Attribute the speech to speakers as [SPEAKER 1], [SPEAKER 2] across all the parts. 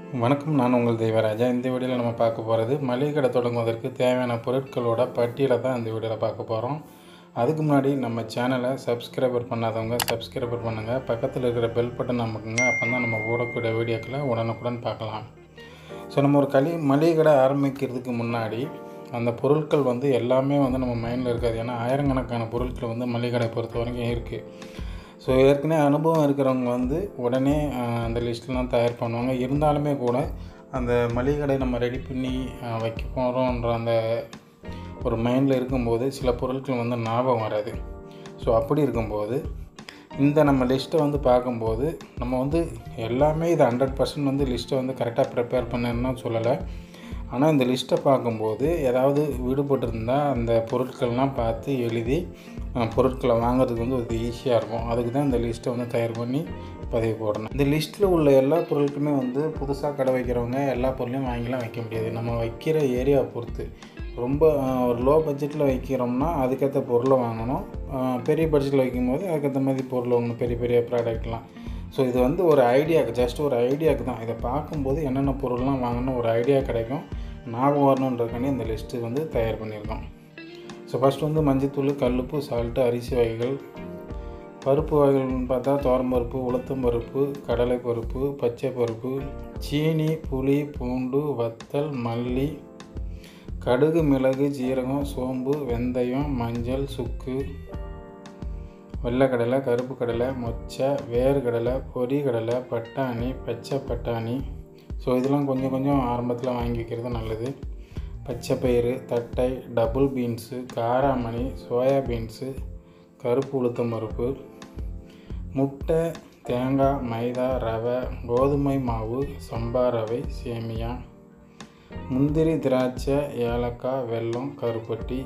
[SPEAKER 1] வணக்கம் நான் உங்கள் தெய்வராஜா இந்த வீடியோவில் நம்ம பார்க்க போகிறது மளிகை கடை தொடங்குவதற்கு தேவையான பொருட்களோட பட்டியலை தான் இந்த வீடியோவில் பார்க்க போகிறோம் அதுக்கு முன்னாடி நம்ம சேனலை சப்ஸ்கிரைபர் பண்ணாதவங்க சப்ஸ்கிரைபர் பண்ணுங்கள் பக்கத்தில் இருக்கிற பெல் பட்டன் நமக்குங்க அப்போ தான் நம்ம ஓடக்கூடிய வீடியோக்களை உடனுக்குடன் பார்க்கலாம் ஸோ நம்ம ஒரு களி மளிகை கடை ஆரம்பிக்கிறதுக்கு முன்னாடி அந்த பொருட்கள் வந்து எல்லாமே வந்து நம்ம மைண்டில் இருக்காது ஏன்னா ஆயிரக்கணக்கான பொருட்கள் வந்து மளிகை கடை பொறுத்த வரைக்கும் இருக்குது ஸோ ஏற்கனவே அனுபவம் இருக்கிறவங்க வந்து உடனே ஆஹ், அந்த லிஸ்ட்லாம் தயார் பண்ணுவாங்க இருந்தாலுமே கூட அந்த மளிகை கடை நம்ம ரெடி பண்ணி ஆஹ், வைக்க போகிறோன்ற அந்த ஒரு மைண்டில் இருக்கும்போது சில பொருட்கள் வந்து ஞாபகம் வராது ஸோ அப்படி இருக்கும்போது இந்த நம்ம லிஸ்ட்டை வந்து பார்க்கும்போது நம்ம வந்து எல்லாமே இது ஹண்ட்ரட் பர்சன்ட் வந்து லிஸ்ட்டை வந்து கரெக்டாக ப்ரிப்பேர் பண்ணணும்னு சொல்லலை ஆனால் இந்த லிஸ்ட்டை பார்க்கும்போது ஏதாவது விடுபட்டிருந்தால் அந்த பொருட்கள்லாம் பார்த்து எழுதி அஹ், பொருட்களை வாங்குறதுக்கு வந்து அது ஈஸியாக இருக்கும் அதுக்கு தான் இந்த லிஸ்ட்டை வந்து தயார் பண்ணி பதிவு போடணும் இந்த லிஸ்ட்டில் உள்ள எல்லா பொருட்களுமே வந்து புதுசாக கடை வைக்கிறவங்க எல்லா பொருளையும் வாங்கிலாம் வைக்க முடியாது நம்ம வைக்கிற ஏரியாவை பொறுத்து ரொம்ப அஹ், ஒரு லோ பட்ஜெட்டில் வைக்கிறோம்னா அதுக்கேற்ற பொருளை வாங்கணும் அஹ், பெரிய பட்ஜெட்டில் வைக்கும்போது அதுக்கேற்ற மாதிரி பொருள் வாங்கணும் பெரிய பெரிய ப்ராடக்ட்லாம் ஸோ இது வந்து ஒரு ஐடியாவுக்கு ஜஸ்ட் ஒரு ஐடியாவுக்கு தான் இதை பார்க்கும்போது என்னென்ன பொருள்லாம் வாங்கணும் ஒரு ஐடியா கிடைக்கும் ஞாபகம் வரணுன்றதுக்காண்டி இந்த லிஸ்ட்டு வந்து தயார் பண்ணியிருக்கோம் ஸோ ஃபஸ்ட் வந்து மஞ்சத்தூள் கல்லுப்பு சால்ட்டு அரிசி வகைகள் பருப்பு வகைகள்னு பார்த்தா துவரம்பருப்பு உளுத்தம் பருப்பு கடலை பருப்பு பச்சை பருப்பு சீனி புளி பூண்டு வத்தல் மல்லி கடுகு மிளகு ஜீரகம் சோம்பு வெந்தயம் மஞ்சள் சுக்கு வெள்ளைக்கடலை கருப்பு கடலை மொச்சை வேர்க்கடலை பொரி கடலை பட்டாணி பச்சை பட்டாணி ஸோ இதெல்லாம் கொஞ்சம் கொஞ்சம் ஆரம்பத்தில் வாங்கி வைக்கிறது நல்லது பச்சை பயிறு தட்டை டபுள் பீன்ஸு காராமணி சோயா பீன்ஸு கருப்பு உளுத்தம் பருப்பு முட்டை தேங்காய் மைதா ரவை கோதுமை மாவு சம்பா ரவை சேமியா முந்திரி திராட்சை ஏலக்காய் வெல்லம் கருப்பட்டி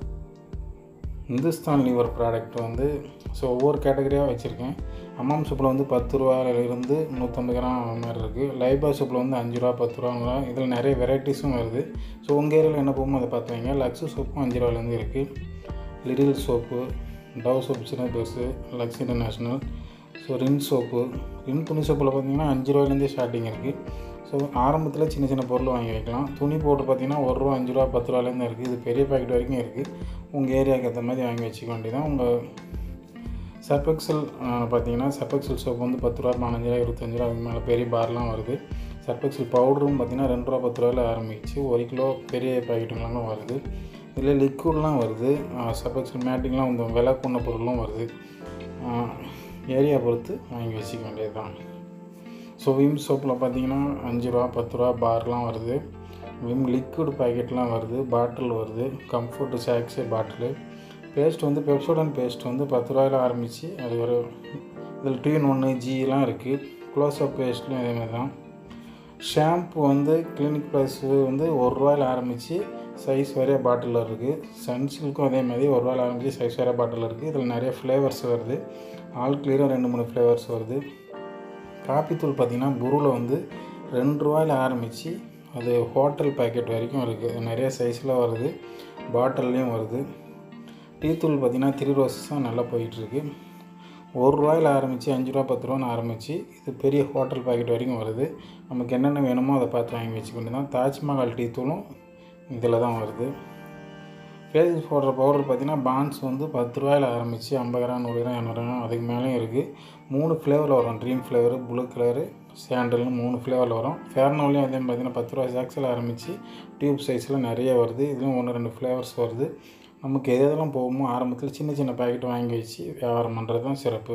[SPEAKER 1] இந்துஸ்தான் லிவர் ப்ராடக்ட் வந்து ஸோ ஒவ்வொரு கேட்டகரியாக வச்சுருக்கேன் அம்மாம் சூப்பில் வந்து பத்து ரூபாயிலிருந்து நூற்றம்பது கிராம் அந்த மாதிரி இருக்குது லைபா சூப்பில் வந்து அஞ்சு ரூபா பத்து ரூபா இதில் நிறைய வெரைட்டிஸும் வருது ஸோ உங்கள் ஏரியாவில் என்ன போகுமோ அதை பார்த்து வைங்க லக்ஸு சோப்பும் அஞ்சு ரூபாயிலேருந்து இருக்குது லிரில் சோப்பு டவ் சோப்பு சின்ன பெருசு Lux international so Rin soap Rin துணி சோப்பில் பார்த்தீங்கன்னா அஞ்சு ரூபாயிலேருந்தே ஸ்டார்டிங் இருக்குது ஸோ ஆரம்பத்தில் சின்ன சின்ன பொருள் வாங்கி வைக்கலாம் துணி போட்டு பார்த்தீங்கன்னா ஒரு ரூபா அஞ்சு ரூபா பத்து ரூபாலேருந்து இருக்குது இது பெரிய பாக்கெட் வரைக்கும் இருக்குது உங்கள் ஏரியாவுக்கு ஏற்ற மாதிரி வாங்கி வச்சுக்க வேண்டியதான் உங்கள் சர்பெக்சல் பார்த்தீங்கன்னா சர்பெக்சல் சோப் வந்து பத்து ரூபா பதினஞ்சு ரூபா இருபத்தஞ்சு ரூபா அதுக்கு மேலே பெரிய பார்லாம் வருது சர்பெக்சல் பவுடரும் பார்த்தீங்கன்னா ரெண்டு ரூபா பத்து ரூபாயில் ஆரம்பிச்சு ஒரு கிலோ பெரிய பாக்கெட்டுங்களாம் வருது இதில் லிக்விட்லாம் வருது சர்பெக்சல் மேட்டிங்லாம் இந்த விலை கொண்ட பொருளும் வருது ஏரியா பொறுத்து வாங்கி வச்சுக்க வேண்டியது தான் ஸோ விம் சோப்பில் பார்த்தீங்கன்னா அஞ்சு ரூபா பத்து ரூபா பார்லாம் வருது விம் லிக்விட் பாக்கெட்லாம் வருது பாட்டில் வருது கம்ஃபர்ட் சாக்ஸு பாட்டிலு பேஸ்ட் வந்து பெப்சோடன் பேஸ்ட் வந்து பத்து ரூபாயில் ஆரம்பித்து அது ஒரு இதில் டீன் ஒன்று ஜிலாம் இருக்குது க்ளோஸ்அப் பேஸ்ட்லையும் அதே மாதிரி தான் ஷாம்பு வந்து கிளினிக் ப்ளஸ் வந்து ஒரு ரூபாயில் ஆரம்பித்து சைஸ் வரைய பாட்டில் இருக்குது சன்சில்க்கும் அதே மாதிரி ஒரு ரூபாயில் ஆரம்பித்து சைஸ் வரைய பாட்டில் இருக்குது இதில் நிறைய ஃப்ளேவர்ஸ் வருது ஆல் கிளியரும் ரெண்டு மூணு ஃப்ளேவர்ஸ் வருது காப்பித்தூள் பார்த்திங்கன்னா புருவில் வந்து ரெண்டு ரூபாயில் ஆரம்பித்து அது ஹோட்டல் பேக்கெட் வரைக்கும் இருக்குது நிறைய சைஸில் வருது பாட்டில்லையும் வருது டீ தூள் பார்த்திங்கன்னா த்ரீ ரோசஸ் தான் நல்லா போயிட்டுருக்கு ஒரு ரூபாயில் ஆரம்பித்து அஞ்சு ரூபா பத்து ரூபான்னு ஆரம்பித்து இது பெரிய ஹோட்டல் பாக்கெட் வரைக்கும் வருது நமக்கு என்னென்ன வேணுமோ அதை பார்த்து வாங்கி வச்சுக்கொண்டு தான் தாஜ்மஹால் டீ தூளும் இதில் தான் வருது ஃபேஸ் போடுற பவுடர் பார்த்திங்கன்னா பான்ஸ் வந்து பத்து ரூபாயில் ஆரம்பித்து ஐம்பது கிராம் நூறு கிராம் இரநூறு கிராம் அதுக்கு மேலேயும் இருக்குது மூணு ஃப்ளேவரில் வரும் ட்ரீம் ஃப்ளேவரு ப்ளூ கலரு சாண்டல்னு மூணு ஃப்ளேவரில் வரும் ஃபேர்னோலையும் அதே பார்த்திங்கன்னா பத்து ரூபா சாக்ஸில் ஆரம்பித்து டியூப் சைஸில் நிறைய வருது இதுலேயும் ஒன்று ரெண்டு ஃப்ளேவர்ஸ் வருது நமக்கு எது எதெல்லாம் போகுமோ ஆரம்பத்தில் சின்ன சின்ன பாக்கெட் வாங்கி வச்சு வியாபாரம் பண்ணுறது தான் சிறப்பு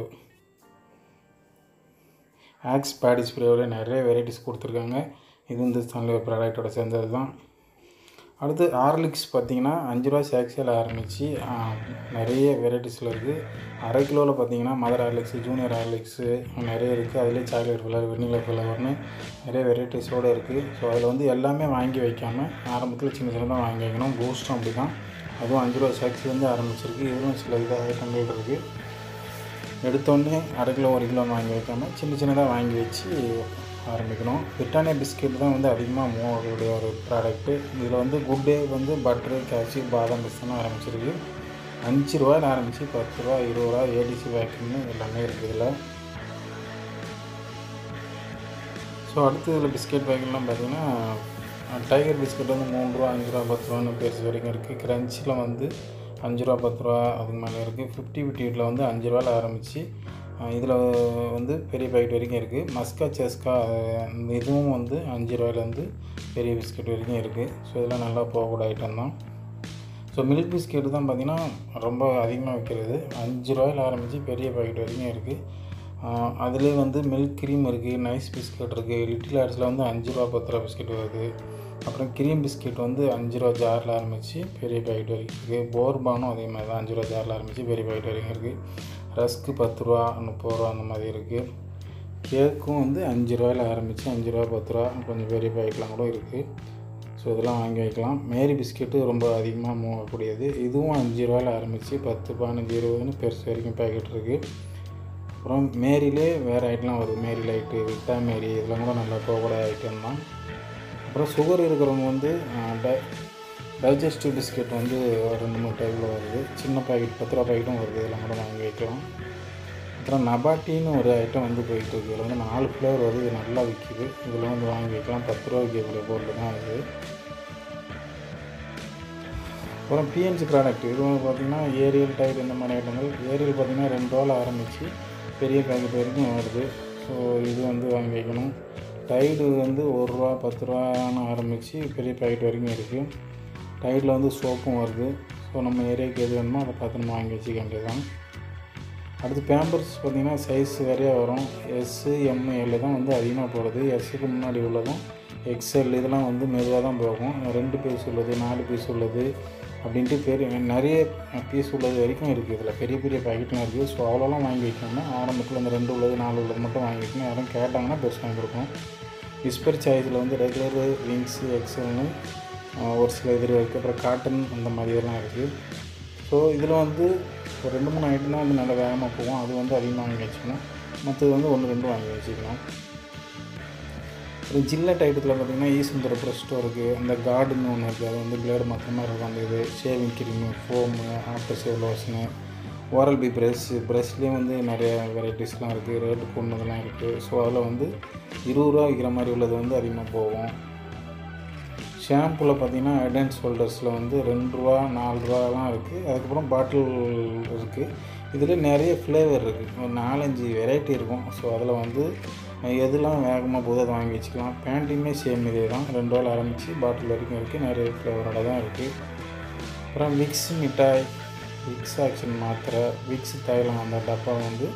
[SPEAKER 1] ஆக்ஸ் பேடி ஸ்ப்ரேவோட நிறைய வெரைட்டிஸ் கொடுத்துருக்காங்க இது வந்து ஸ்தானில் ப்ராடக்டோட சேர்ந்தது தான் அடுத்து ஹார்லிக்ஸ் பார்த்தீங்கன்னா அஞ்சு ரூபா சாக்ஸியில் ஆரம்பித்து நிறைய வெரைட்டிஸில் இருக்குது அரை கிலோவில் பார்த்தீங்கன்னா மதர் ஹார்லிக்ஸு ஜூனியர் ஹார்லிக்ஸு நிறைய இருக்குது அதுலேயே சாக்லேட் ஃப்ளவர் வெண்ணிலா ஃப்ளவர்னு நிறைய வெரைட்டிஸோடு இருக்குது ஸோ அதில் வந்து எல்லாமே வாங்கி வைக்காமல் ஆரம்பத்தில் சின்ன சின்னதாக வாங்கி வைக்கணும் பூஸ்ட்டும் அப்படி தான் அதுவும் அஞ்சு ரூபா சாக்ஸ்லேருந்து ஆரம்பிச்சிருக்கு இதுவும் சில இதாக ஐட்டங்கள் இருக்குது எடுத்தோடனே அரை கிலோ ஒரு கிலோ வாங்கி வைக்காமல் சின்ன சின்னதாக வாங்கி வச்சு ஆரம்பிக்கணும் பிரிட்டானியா பிஸ்கெட் தான் வந்து அதிகமாக மூவ் ஆகக்கூடிய ஒரு ப்ராடக்ட்டு இதில் வந்து குட் டே வந்து பட்ரு கேஷ்யூ பாதாம் பிஸ்தான் ஆரம்பிச்சிருக்கு அஞ்சு ரூபாயில் ஆரம்பித்து பத்து ரூபா இருபது ரூபா ஏடிசி பேக்கிங்னு எல்லாமே இருக்குது இதில் ஸோ ஸோ அடுத்து இதில் பிஸ்கெட் பேக்கெட்லாம் பார்த்தீங்கன்னா டைகர் பிஸ்கெட் வந்து மூணு ரூபா அஞ்சு ரூபா பத்து ரூபான்னு பேர் வரைக்கும் இருக்குது கிரன்ச்சில் வந்து அஞ்சு ரூபா பத்து ரூபா அதுக்கு மேலே இருக்குது ஃபிஃப்டி ஃபிஃப்டியில் வந்து அஞ்சு ரூபாயில் ஆரம்பித்து இதில் வந்து பெரிய பாக்கெட் வரைக்கும் இருக்குது மஸ்கா செஸ்கா இந்த இதுவும் வந்து அஞ்சு ரூபாயிலேருந்து பெரிய பிஸ்கெட் வரைக்கும் இருக்குது ஸோ இதெல்லாம் நல்லா போகக்கூடிய ஐட்டம் தான் ஸோ மில்க் பிஸ்கெட்டு தான் பார்த்திங்கன்னா ரொம்ப அதிகமாக விற்கிறது அஞ்சு ரூபாயில் ஆரம்பித்து பெரிய பாக்கெட் வரைக்கும் இருக்குது அதுலேயே வந்து மில்க் க்ரீம் இருக்குது நைஸ் பிஸ்கெட் இருக்குது லிட்டில் ஆர்ட்ஸில் வந்து அஞ்சு ரூபா பத்து ரூபா பிஸ்கெட் வருது அப்புறம் க்ரீம் பிஸ்கெட் வந்து அஞ்சு ரூபா ஜாரில் ஆரம்பித்து பெரிய பாக்கெட் வரைக்கும் இருக்குது போர்பானும் அதே மாதிரி தான் அஞ்சு ரூபா ஜாரில் ஆரம்பித்து பெரிய பாக்கெட் வரைக்கும் இருக்குது ரஸ்க்கு பத்து ரூபா முப்பது ரூபா அந்த மாதிரி இருக்குது கேக்கும் வந்து அஞ்சு ரூபாயில் ஆரம்பித்து அஞ்சு ரூபா பத்து ரூபா கொஞ்சம் பெரிய பாக்கெட்லாம் கூட இருக்குது ஸோ இதெல்லாம் வாங்கி வைக்கலாம் மேரி பிஸ்கெட்டு ரொம்ப அதிகமாக மூவ் ஆகக்கூடியது இதுவும் அஞ்சு ரூபாயில் ஆரம்பித்து பத்து பதினஞ்சு இருபதுன்னு பெருசு வரைக்கும் பேக்கெட் இருக்குது அப்புறம் மேரிலே வேறு ஐட்டம்லாம் வருது மேரி லைட்டு விட்டா மேரி இதெல்லாம் கூட நல்லா போகக்கூடிய ஐட்டம் தான் அப்புறம் சுகர் இருக்கிறவங்க வந்து டை டைஜஸ்டிவ் பிஸ்கெட் வந்து ரெண்டு மூணு டைப்பில் வருது சின்ன பாக்கெட் பத்து ரூபா பாக்கெட்டும் வருது இதெல்லாம் கூட வாங்கி வைக்கலாம் அப்புறம் நபாட்டின்னு ஒரு ஐட்டம் வந்து போயிட்டு இருக்கு இதில் வந்து நாலு ஃப்ளேவர் வருது இது நல்லா விற்கிது இதில் வந்து வாங்கி வைக்கலாம் பத்து ரூபா விற்கக்கூடிய பொருள் தான் இது அப்புறம் பிஎன்சி ப்ராடக்ட் இது வந்து பார்த்திங்கன்னா ஏரியல் டைப் இந்த மாதிரி ஐட்டங்கள் ஏரியல் பார்த்திங்கன்னா ரெண்டு ரூபாவில் ஆரம்பித்து பெரிய பேக்கெட் வரைக்கும் வருது ஸோ இது வந்து வாங்கி வைக்கணும் டைடு வந்து ஒரு ரூபா பத்து ரூபான்னு ஆரம்பித்து பெரிய பேக்கெட் வரைக்கும் இருக்குது டைடில் வந்து சோப்பும் வருது ஸோ நம்ம ஏரியாவுக்கு எது வேணுமோ அதை பார்த்து நம்ம வாங்கி வச்சுக்க வேண்டியதான் அடுத்து பேம்பர்ஸ் பார்த்திங்கன்னா சைஸ் நிறையா வரும் எஸ்ஸு எம்மு எல்லு தான் வந்து அதிகமாக போகிறது எஸ்ஸுக்கு முன்னாடி உள்ளதும் எக்ஸ்எல் இதெல்லாம் வந்து மெதுவாக தான் போகும் ரெண்டு பீஸ் உள்ளது நாலு பீஸ் உள்ளது அப்படின்ட்டு பெரிய நிறைய பீஸ் உள்ளது வரைக்கும் இருக்குது இதில் பெரிய பெரிய பேக்கெட்லாம் இருக்குது ஸோ அவ்வளோலாம் வாங்கி வைக்கணும்னா ஆரம்பத்தில் இந்த ரெண்டு உள்ளது நாலு உள்ளது மட்டும் வாங்கி வைக்கணும் யாரும் கேட்டாங்கன்னா பெருசு வாங்கி கொடுக்கணும் விஸ்பர் சாய்ஸில் வந்து ரெகுலர் விங்ஸு எக்ஸல்னு ஒரு சில இது இருக்குது அப்புறம் காட்டன் அந்த மாதிரி இதெல்லாம் இருக்குது ஸோ இதில் வந்து ஒரு ரெண்டு மூணு ஐட்டம் தான் வந்து நல்லா வேகமாக போகும் அது வந்து அதிகமாக வாங்கி வச்சுக்கணும் மற்றது வந்து ஒன்று ரெண்டு வாங்கி வச்சுக்கலாம் அப்புறம் ஜில்லட் ஐட்டத்தில் பார்த்திங்கன்னா ஈசுந்தர ப்ரெஸ்டோ இருக்குது அந்த கார்டுன்னு ஒன்று இருக்குது அது வந்து பிளேடு மாத்திர மாதிரி இருக்கும் அந்த இது shaving cream foam after shave lotion oral B brush ப்ரெஷ்லேயே வந்து நிறைய வெரைட்டிஸ்லாம் இருக்குது ரேட்டு பொண்ணுதெல்லாம் இருக்குது ஸோ அதில் வந்து இருபது ரூபா விற்கிற மாதிரி உள்ளது வந்து அதிகமாக போகும் ஷாம்புவில் பார்த்தீங்கன்னா ஹெட் அண்ட் ஷோல்டர்ஸில் வந்து ரெண்டு ரூபா நாலு ரூபாலாம் இருக்குது அதுக்கப்புறம் பாட்டில் இருக்குது இதில் நிறைய ஃப்ளேவர் இருக்குது ஒரு நாலஞ்சு வெரைட்டி இருக்கும் ஸோ அதில் வந்து எதுலாம் வேகமாக போகுது அதை வாங்கி வச்சுக்கலாம் பேண்ட்டுமே சேம் இதே தான் ரெண்டு ரூபாயில் ஆரம்பித்து பாட்டில் வரைக்கும் இருக்குது நிறைய ஃப்ளேவரோட தான் இருக்குது அப்புறம் விக்ஸ் மிட்டாய் விக்ஸ் ஆக்ஷன் மாத்திரை விக்ஸ் தைலம் அந்த டப்பா வந்து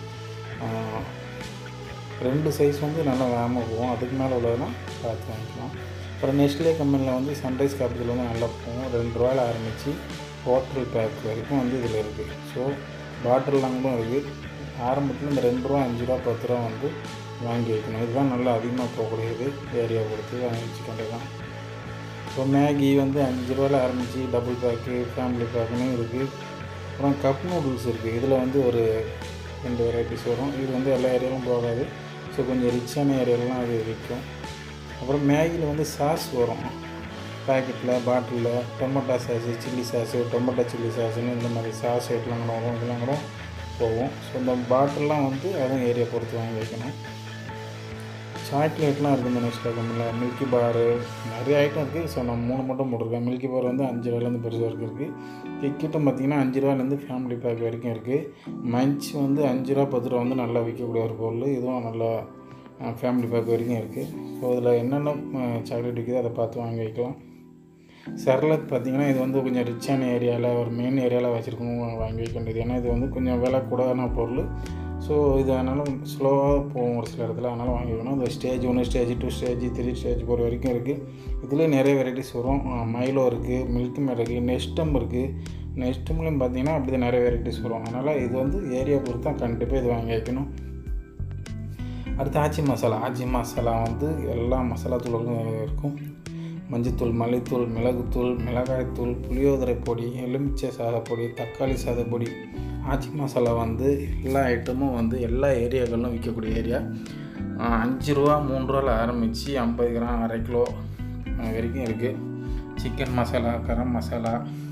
[SPEAKER 1] ரெண்டு சைஸ் வந்து நல்லா வேகமாக போகும் அதுக்கு மேலே உள்ளதெல்லாம் பார்த்து வாங்கிக்கலாம் அப்புறம் நெஸ்ட்லே கம்பெனியில் வந்து சன்ரைஸ் கேபிட்டல் வந்து நல்லா போகும் ரெண்டு ரூபாயில் ஆரம்பித்து ஹோட்டல் பேக் வரைக்கும் வந்து இதில் இருக்குது ஸோ பாட்டில்லாம் கூட இருக்குது ஆரம்பத்தில் இந்த ரெண்டு ரூபா அஞ்சு ரூபா பத்து ரூபா வந்து வாங்கி வைக்கணும் இதுதான் நல்லா அதிகமாக போகக்கூடியது ஏரியா கொடுத்து வாங்கி வச்சுக்கொண்டே ஸோ மேகி வந்து அஞ்சு ரூபாயில் ஆரம்பித்து டபுள் பேக்கு ஃபேமிலி பேக்குன்னு இருக்குது அப்புறம் கப் நூடுல்ஸ் இருக்குது இதில் வந்து ஒரு ரெண்டு வெரைட்டிஸ் வரும் இது வந்து எல்லா ஏரியாவும் போகாது ஸோ கொஞ்சம் ரிச்சான ஏரியாலலாம் அது விற்கும் அப்புறம் மேகியில் வந்து சாஸ் வரும் பேக்கெட்டில் பாட்டிலில் tomato sauce chilli sauce tomato chilli சாஸுன்னு இந்த மாதிரி சாஸ் ஐட்டெலாம் கூட வரும் இதெல்லாம் கூட போகும் ஸோ இந்த பாட்டில்லாம் வந்து அதுவும் ஏரியா பொறுத்து வாங்கி வைக்கணும் சாக்லேட்லாம் இருக்குது இந்த நெக்ஸ்ட் கம்பெனியில் மில்கி பாரு நிறைய ஐட்டம் இருக்குது ஸோ நான் மூணு மட்டும் போட்டிருக்கேன் மில்கி பார் வந்து அஞ்சு ரூபாயிலேருந்து பெருசாக வரைக்கும் இருக்குது கிக்கிட்டும் பார்த்திங்கன்னா அஞ்சு ரூபாயிலேருந்து ஃபேமிலி பேக் வரைக்கும் இருக்குது மஞ்ச் வந்து அஞ்சு ரூபா பத்து ரூபா வந்து நல்லா விற்கக்கூடிய ஒரு பொருள் இதுவும் நல்லா ஃபேமிலி பேக் வரைக்கும் இருக்குது ஸோ இதில் என்னென்ன சாக்லேட் விற்கிதோ அதை பார்த்து வாங்கி வைக்கலாம் சர்லத் பார்த்திங்கன்னா இது வந்து கொஞ்சம் ரிச்சான ஏரியாவில் ஒரு மெயின் ஏரியாவில் வச்சுருக்கணும் வாங்கி வைக்க வேண்டியது ஏன்னா இது வந்து கொஞ்சம் விலை கூடான பொருள் ஸோ இது அதனால் ஸ்லோவாக போகும் ஒரு சில இடத்துல அதனால் வாங்கி வைக்கணும் இந்த ஸ்டேஜ் ஒன்று stage two stage three stage போகிற வரைக்கும் இருக்குது இதுலேயே நிறைய வெரைட்டிஸ் வரும் மைலோ இருக்குது மில்க் மேட் இருக்குது நெஸ்டம் இருக்குது நெஸ்டம்லையும் பார்த்திங்கன்னா அப்படி தான் நிறைய வெரைட்டிஸ் வரும் அதனால் இது வந்து ஏரியா பொறுத்து தான் கண்டிப்பாக இது வாங்கி வைக்கணும் அடுத்து ஆச்சி மசாலா ஆச்சி மசாலா வந்து எல்லா மசாலா தூளும் இருக்கும் மஞ்சத்தூள் மல்லித்தூள் மிளகுத்தூள் மிளகாய்த்தூள் புளியோதரை பொடி எலுமிச்சை சாதப்பொடி தக்காளி சாதப்பொடி ஆச்சி மசாலா வந்து எல்லா ஐட்டமும் வந்து எல்லா ஏரியாக்களிலும் விற்கக்கூடிய ஏரியா அஞ்சு ரூபா மூணு ரூபாவில் ஆரம்பித்து ஐம்பது கிராம் அரை கிலோ வரைக்கும் இருக்குது சிக்கன் மசாலா கரம் மசாலா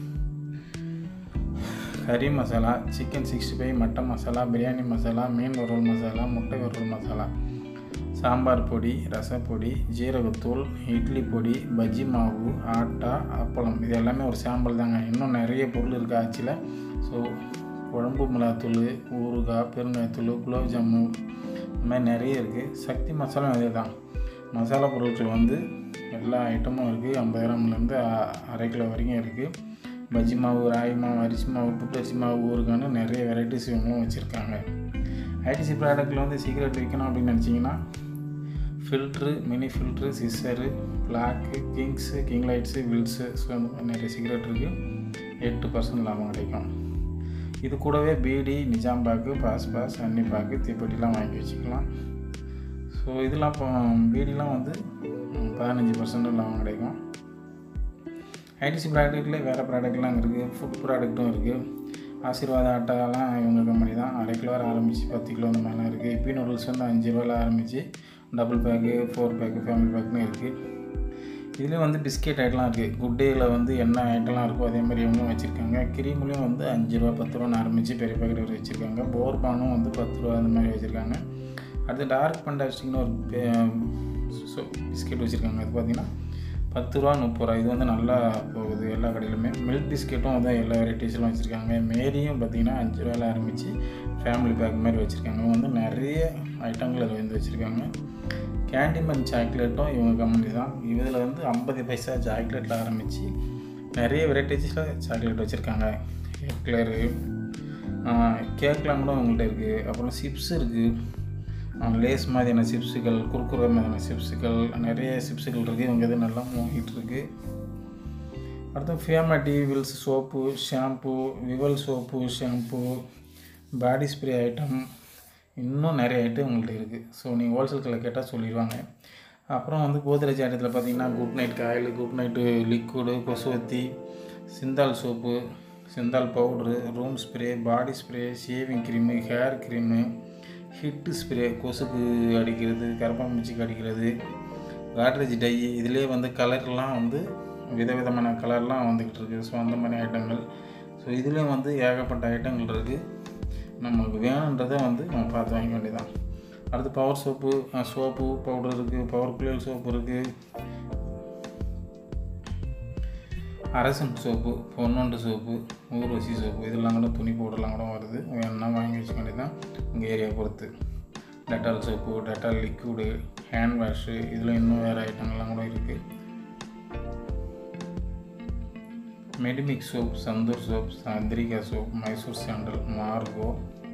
[SPEAKER 1] கறி masala chicken sixty five mutton masala biryani masala மீன் வறுவல் மசாலா முட்டை வறுவல் மசாலா சாம்பார் பொடி ரசப்பொடி ஜீரகத்தூள் இட்லி பொடி பஜ்ஜி மாவு ஆட்டா அப்பளம் இது எல்லாமே ஒரு சாம்பிள் தாங்க இன்னும் நிறைய பொருள் இருக்குது ஆச்சியில் ஸோ குழம்பு மிளகாத்தூள் ஊறுகாய் பெருங்காயத்தூள் குலோப் ஜாமு இந்த மாதிரி நிறைய இருக்குது சக்தி மசாலா அதே தான் மசாலா பொருட்கள் வந்து எல்லா ஐட்டமும் இருக்குது ஐம்பது கிராம்லேருந்து அரை கிலோ வரைக்கும் இருக்குது பஜ்ஜி மாவு ராகி மாவு அரிசி மாவு புட்டரிசி மாவு ஊறுகான்னு நிறைய வெரைட்டிஸ் இவங்களும் வச்சுருக்காங்க ஐடிசி ப்ராடக்ட்டில் வந்து சீக்கிரட் விற்கணும் அப்படின்னு நினச்சிங்கன்னா filter mini filter scissors black kings king lights wills so அந்த மாதிரி நிறைய சிகரெட் இருக்குது எட்டு பர்சன்ட் லாபம் கிடைக்கும் இது கூடவே பீடி நிஜாம் பாக்கு பாஸ் பாஸ் அன்னி பாக்கு தீப்பெட்டிலாம் வாங்கி வச்சுக்கலாம் ஸோ இதெல்லாம் இப்போ பீடிலாம் வந்து பதினஞ்சு பர்சன்ட் லாபம் கிடைக்கும் ஐடிசி ப்ராடக்ட்லேயே வேறு ப்ராடக்ட்லாம் இருக்குது ஃபுட் ப்ராடக்ட்டும் இருக்குது ஆசீர்வாத ஆட்டாலாம் இவங்க கம்பெனி தான் அரை கிலோ ஆரம்பித்து பத்து கிலோ அந்த மாதிரிலாம் இருக்குது இப்பி நூடுல்ஸ் வந்து அஞ்சு ரூபாயில் ஆரம்பித்து double pack four pack family பேக்குன்னு இருக்குது இதுலேயும் வந்து பிஸ்கெட் ஐட்டம்லாம் இருக்குது குட் டேயில் வந்து என்ன ஐட்டம்லாம் இருக்கோ அதே மாதிரி இவங்களும் வச்சுருக்காங்க கிரீம்லேயும் வந்து அஞ்சு ரூபா பத்து ரூபான்னு ஆரம்பித்து பெரிய பேக்கெட் வரை வச்சுருக்காங்க போர்பானும் வந்து பத்து ரூபா அந்த மாதிரி வச்சுருக்காங்க அடுத்து டார்க் பண்டாஸ்டிக்னு ஒரு பிஸ்கெட் வச்சுருக்காங்க அது பார்த்திங்கன்னா பத்து ரூபா முப்பது ரூபா இது வந்து நல்லா போகுது எல்லா கடையிலுமே மில்க் பிஸ்கெட்டும் அதான் எல்லா வெரைட்டிஸ்லாம் வச்சுருக்காங்க மேரியும் பார்த்திங்கன்னா அஞ்சு ரூபாயில் ஆரம்பித்து ஃபேமிலி பேக் மாதிரி வச்சுருக்காங்க இவங்க வந்து நிறைய ஐட்டங்கள் அதில் வந்து வச்சுருக்காங்க கேண்டிமன் சாக்லேட்டும் இவங்க கம்பெனி தான் இதில் வந்து ஐம்பது பைசா சாக்லேட்டில் ஆரம்பித்து நிறைய வெரைட்டிஸில் சாக்லேட் வச்சுருக்காங்க எக்லரு கேக்லாம் கூட உங்கள்கிட்ட இருக்குது அப்புறம் சிப்ஸ் இருக்குது லேஸ் மாதிரியான சிப்ஸுகள் குறுக்குற மாதிரியான சிப்ஸுகள் நிறைய சிப்ஸுகள் இருக்குது இவங்க இது நல்லா மூங்கிட்டு இருக்குது அடுத்து Fiama di Wills soap shampoo Vivel soap shampoo body spray item இன்னும் நிறைய ஐட்டம் உங்கள்கிட்ட இருக்குது ஸோ நீங்கள் ஹோல்சேல் கடையில் கேட்டால் சொல்லிடுவாங்க அப்புறம் வந்து கோத்ரேஜ் ஐட்டத்தில் பார்த்தீங்கன்னா good night coil good night liquid கொசுவத்தி Cinthol soap Cinthol powder room spray body spray shaving cream hair cream hit spray கொசுக்கு அடிக்கிறது கரப்பாம்பூச்சிக்கு அடிக்கிறது காட்ரேஜ் டை இதிலே வந்து கலர்லாம் வந்து விதவிதமான கலர்லாம் வந்துக்கிட்டு இருக்குது ஸோ அந்த மாதிரி ஐட்டங்கள் ஸோ இதுலேயும் வந்து ஏகப்பட்ட ஐட்டங்கள் இருக்குது நமக்கு வேணுன்றதை வந்து நம்ம பார்த்து வாங்க வேண்டியதான் அடுத்து பவர் சோப்பு சோப்பு பவுடர் இருக்குது பவர் குளியல் சோப்பு இருக்குது Arasan soap Ponvandu soap Urvashi soap இதெல்லாம் கூட துணி பவுடர்லாம் கூட வருது வேணும்னா வாங்கி வச்சுக்க வேண்டியதான் உங்கள் ஏரியா பொறுத்து Dettol soap Dettol liquid hand wash இதில் இன்னும் வேறு ஐட்டங்கள்லாம் கூட இருக்குது Medimix soap Santoor soap Chandrika soap Mysore sandal Margo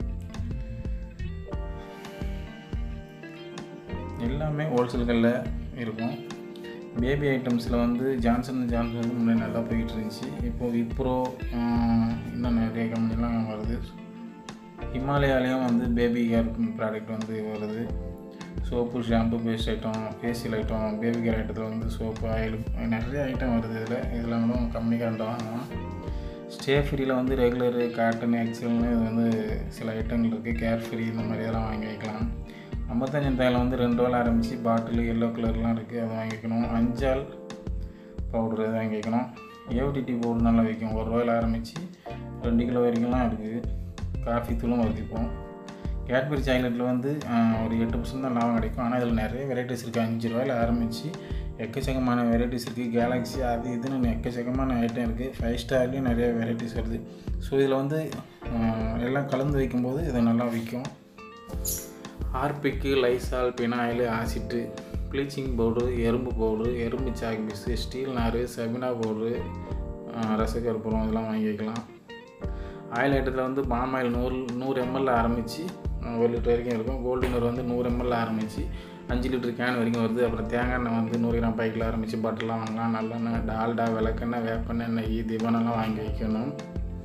[SPEAKER 1] எல்லாமே ஹோல்சேல்களில் இருக்கும் பேபி ஐட்டம்ஸில் வந்து ஜான்சன் ஜான்சன் வந்து முன்னாடி நல்லா போயிட்டு இருந்துச்சு இப்போது விப்ரோ இன்னும் நிறைய கம்பெனிலாம் வருது ஹிமாலயாலேயும் வந்து பேபி கேர் ப்ராடக்ட் வந்து வருது soap shampoo paste item facial item baby care ஐட்டத்தில் வந்து சோப்பு ஆயில் நிறைய ஐட்டம் வருது இதில் இதெல்லாம் கூட கம்மி கரண்ட் வாங்கலாம் ஸ்டே ஃப்ரீயில் வந்து ரெகுலரு காட்டன் எக்ஸல்னு இது வந்து சில ஐட்டங்கள் இருக்குது கேர் ஃப்ரீ இந்த மாதிரி இதெல்லாம் வாங்கி வைக்கலாம் ஐம்பத்தஞ்சு தையில் வந்து ரெண்டு ரூபாயில் ஆரம்பித்து பாட்டில் எல்லோ கலர்லாம் இருக்குது அதை வாங்கி வைக்கணும் அஞ்சால் பவுட்ரு அதை வாங்கி வைக்கணும் ஏவிடிடி பவுடர் நல்லா விற்கும் ஒரு ரூபாயில் ஆரம்பித்து ரெண்டு கிலோ வரைக்கும்லாம் இருக்குது காஃபி தூளும் வருது இப்போ கேட்பரி சாக்லேட்டில் வந்து ஒரு எட்டு பர்சன்ட் தான் லாபம் கிடைக்கும் ஆனால் இதில் நிறைய வெரைட்டிஸ் இருக்குது அஞ்சு ரூபாயில் ஆரம்பித்து எக்கச்சக்கமான வெரைட்டிஸ் இருக்குது கேலக்ஸி அது இதுன்னு எக்கச்சக்கமான ஐட்டம் இருக்குது ஃபைவ் ஸ்டார்லேயும் நிறைய வெரைட்டிஸ் வருது ஸோ இதில் வந்து எல்லாம் கலந்து வைக்கும்போது இது நல்லா விற்கும் Harpic Lysol phenyl acid bleaching powder எறும்பு பவுட்ரு எறும்பு சாக் பீஸு ஸ்டீல் நார் சபினா பவுட்ரு ரசகற்பூரம் இதெல்லாம் வாங்கி வைக்கலாம் ஆயில் ஐட்டத்தில் வந்து பாம் ஆயில் நூறு நூறு எம்எல்ல ஆரம்பித்து ஒரு லிட்டர் வரைக்கும் இருக்கும் கோல்டு நூறு வந்து நூறு எம்எல்ல ஆரம்பித்து அஞ்சு லிட்டர் கேன் வரைக்கும் வருது அப்புறம் தேங்காய் எண்ணெய் வந்து நூறு கிராம் பைக்கில் ஆரம்பித்து பட்டர்லாம் வாங்கலாம் நல்லெண்ணெய் டால்டா விளக்கெண்ணெய் வேப்பெண்ணெய் நெய் தீபனெல்லாம் வாங்கி வைக்கணும்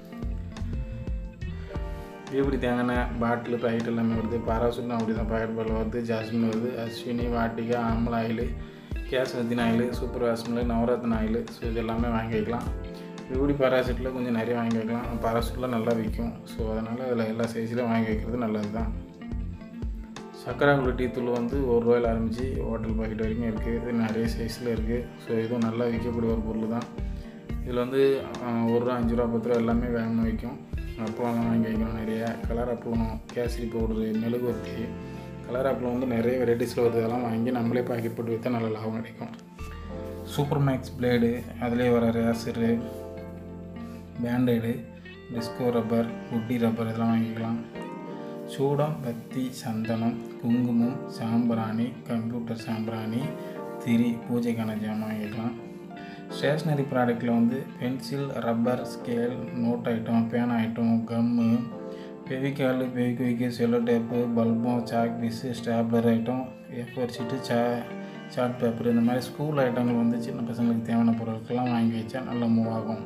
[SPEAKER 1] இப்படி தேங்காய் பாட்டில் பாக்கெட் எல்லாமே வருது பாராசூட்னு அப்படி தான் பாக்கெட் பால் வருது ஜாஸ்மின் வருது அஸ்வினி வாட்டிகா ஆம்பல் ஆயில் கேசவத்தின் ஆயில் சூப்பர் வாஸ்மில் நவரத்ன ஆயில் ஸோ இது எல்லாமே வாங்கி வைக்கலாம் விபூடி பாராசூட்டில் கொஞ்சம் நிறைய வாங்கி வைக்கலாம் பாராசூட்டில் நல்லா விற்கும் ஸோ அதனால் அதில் எல்லா சைஸ்லையும் வாங்கி வைக்கிறது நல்லது தான் சக்கராங்குடி டீ தூள் வந்து ஒரு ரூபாயில் ஆரம்பித்து ஹோட்டல் பாக்கெட் வரைக்கும் இருக்குது இது நிறைய சைஸில் இருக்குது ஸோ இதுவும் நல்லா விற்கக்கூடிய ஒரு பொருள் தான் இதில் வந்து ஒரு ரூபா அஞ்சு ரூபா பத்து ரூபா எல்லாமே வேகமாக விற்கும் அப்பளம்லாம் வாங்கி வைக்கணும் நிறைய கலர் அப்பளம் கேசரி பவுடரு மெழுகுவர்த்தி கலர் ஆப்பில் வந்து நிறைய வெரைட்டிஸில் வருது அதெல்லாம் வாங்கி நம்மளே பாக்கெட் போட்டு விற்றா நல்ல லாபம் கிடைக்கும் சூப்பர் மேக்ஸ் பிளேடு அதிலே வர ரேசரு பேண்டைடு டிஸ்கோ ரப்பர் உட்டி ரப்பர் இதெல்லாம் வாங்கிக்கலாம் சூடம் பத்தி சந்தனம் குங்குமம் சாம்பிராணி கம்ப்யூட்டர் சாம்பிராணி திரி பூஜைக்கான ஜாமான் வாங்கிக்கலாம் ஸ்டேஷ்னரி ப்ராடக்ட்டில் வந்து pencil rubber scale note item பேனா item gum Fevicol Fevikwik cello tape பல்பம் chalk piece stapler item A four sheet சா சார்ட் பேப்பர் இந்த மாதிரி ஸ்கூல் ஐட்டங்கள் வந்து சின்ன பசங்களுக்கு தேவையான பொருட்கள்லாம் வாங்கி வச்சா நல்லா மூவ் ஆகும்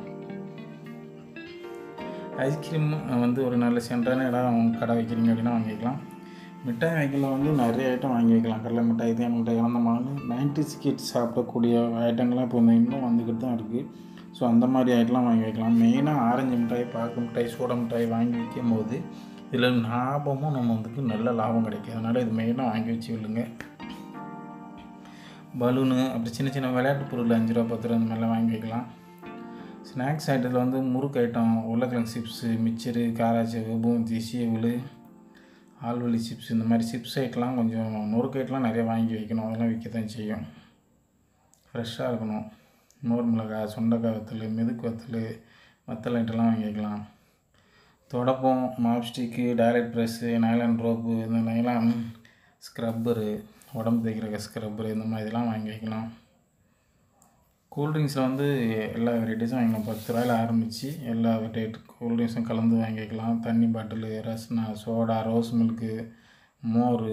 [SPEAKER 1] ஐஸ்கிரீம் வந்து ஒரு நல்ல சென்டரான இடம் கடை வைக்கிறீங்க அப்படின்னா வாங்கிக்கலாம் மிட்டாய் வைக்கலாம் வந்து நிறைய ஐட்டம் வாங்கி வைக்கலாம் கடலை மிட்டாய் தேன் மிட்டாய் அந்த மாதிரி நைன்டிஸ் கிட்ஸ் சாப்பிடக்கூடிய ஐட்டங்கள்லாம் இப்போ இந்த இன்னும் வந்துக்கிட்டு தான் இருக்குது ஸோ அந்த மாதிரி ஐட்டம்லாம் வாங்கி வைக்கலாம் மெயினாக ஆரஞ்சு மிட்டாய் பாக்கு மிட்டாய் சோடா மிட்டாய் வாங்கி வைக்கும் போது இதில் லாபமும் நம்ம வந்துட்டு நல்ல லாபம் கிடைக்கும் அதனால் இது மெயினாக வாங்கி வச்சு விடுங்க பலூனு அப்படி சின்ன சின்ன விளையாட்டு பொருள் அஞ்சு ரூபா பத்து ரூபா அந்த மாதிரிலாம் வாங்கி வைக்கலாம் ஸ்நாக்ஸ் ஐட்டத்தில் வந்து முறுக்கு ஐட்டம் உருளைக்கிழங்கு சிப்ஸு மிச்சரு காராச்சேவு பூந்தி சீவுள் ஆல்வலி சிப்ஸ் இந்த மாதிரி சிப்ஸ் ஐட்டம்லாம் கொஞ்சம் நொறுக்கு ஐட்டம்லாம் நிறைய வாங்கி வைக்கணும் அதெல்லாம் விற்க தான் செய்யும் ஃப்ரெஷ்ஷாக இருக்கணும் மோர் மிளகாய் சுண்டைக்காய் வத்தல் மெதுக்கு வத்தல் வத்தல் ஐட்டம்லாம் வாங்கி வைக்கலாம் தொடப்பம் mop stick direct brush nylon rope இந்த நைலான் ஸ்க்ரப்பரு உடம்பு தேய்க்கிற ஸ்க்ரப்பரு இந்த மாதிரி இதெல்லாம் வாங்கி வைக்கலாம் கூல்ட்ரிங்க்ஸில் வந்து எல்லா வெரைட்டிஸும் வாங்கிக்கலாம் பத்து ரூபாயில் ஆரம்பித்து எல்லா வெரைட்டி கூல்ட்ரிங்க்ஸும் கலந்து வாங்கி வைக்கலாம் தண்ணி bottle Rasna soda rose milk மோர்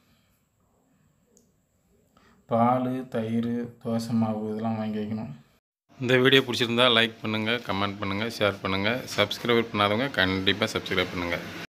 [SPEAKER 1] பால் தயிர் தோசை மாவு இதெல்லாம் வாங்கி வைக்கணும்
[SPEAKER 2] இந்த வீடியோ பிடிச்சிருந்தா லைக் பண்ணுங்கள் கமெண்ட் பண்ணுங்கள் ஷேர் பண்ணுங்கள் சப்ஸ்கிரைப் பண்ணாதவங்க கண்டிப்பாக சப்ஸ்கிரைப் பண்ணுங்கள்